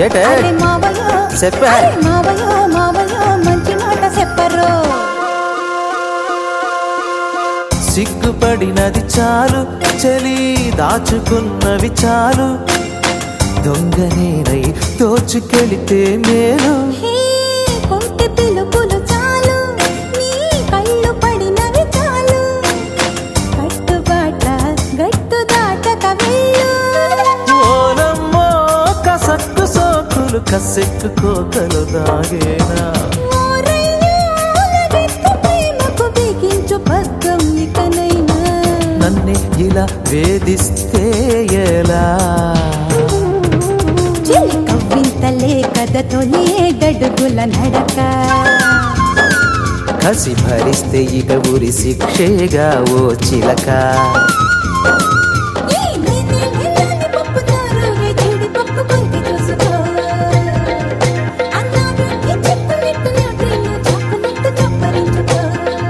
ఏటే అరే మావయ్య చెప్పే. అరే మావయ్య మావయ్య మంచి మాట చెప్పరు సిగ్గుపడినది చాలు చలి దాచుకున్నవి చాలు దొంగనేనై దోచుకెళితే మేలు హే కొంటె పిలుపులు చాలు నీ కళ్ళు పడినవి చాలు కట్టుబాట గట్టు దాటక వెళ్ళు ఓలమ్మో కసక్కు సోకులు కసెక్కు కోకలు దాగేనా ఓరయ్యో, లగెత్తు ప్రేమకు బిగించు పగ్గం ఇకనైనా నన్నే ఇలా వేధిస్తే ఎలా చెలి కవ్వింతలే కథ తొలి గడుగుల నడక కసి భరిస్తే ఇక ఉరి శిక్షేగా ఓ చిలక ఈ నేనే వెళ్ళని పప్పు చారువే చెడి పప్పు కొంచె చూసుకో అన్నాగట్టి చెప్పనట్టు నాకేమో చెప్పనట్టు చెప్పరించుకో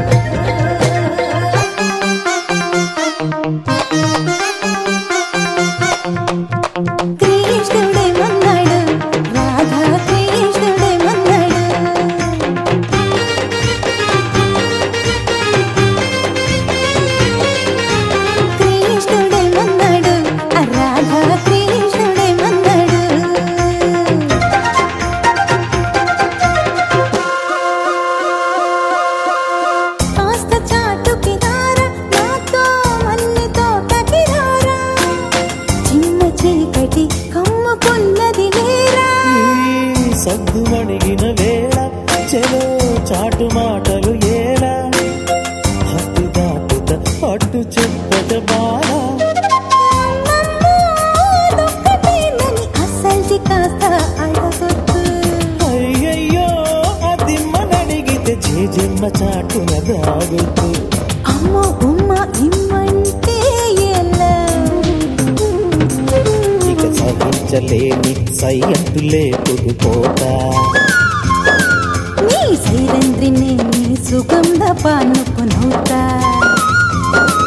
కృష్ణుడే మన్నాడు రాధా కృష్ణుడే మన్నాడు కృష్ణుడే మన్నాడు రాధా కృష్ణుడే మన్నాడు కాస్త చాటుకి రారా నాతో మల్లెతో తగిరారా చిన్న చీకటి కమ్ముకున్నది లేరా ఈ సద్దు అణిగిన వేళ చెలో చాటు మాటలు ఏలా హద్దు దాటుత అడ్డు చెప్పట బాలా అమ్మోదొక్కటేనని అసల్ది కాస్త అడగొద్దు అయ్యయ్యో అది మనడిగితే జేజమ్మ చాటున దాగుతూ అమ్మో ఉమ్మ ఇమ్మంటే ఎలా ఇక సహించలేని సయ్యంటు లేపుకుపోతా నీ సైరంద్రిని నీ సుగంధ పానుకునవుతా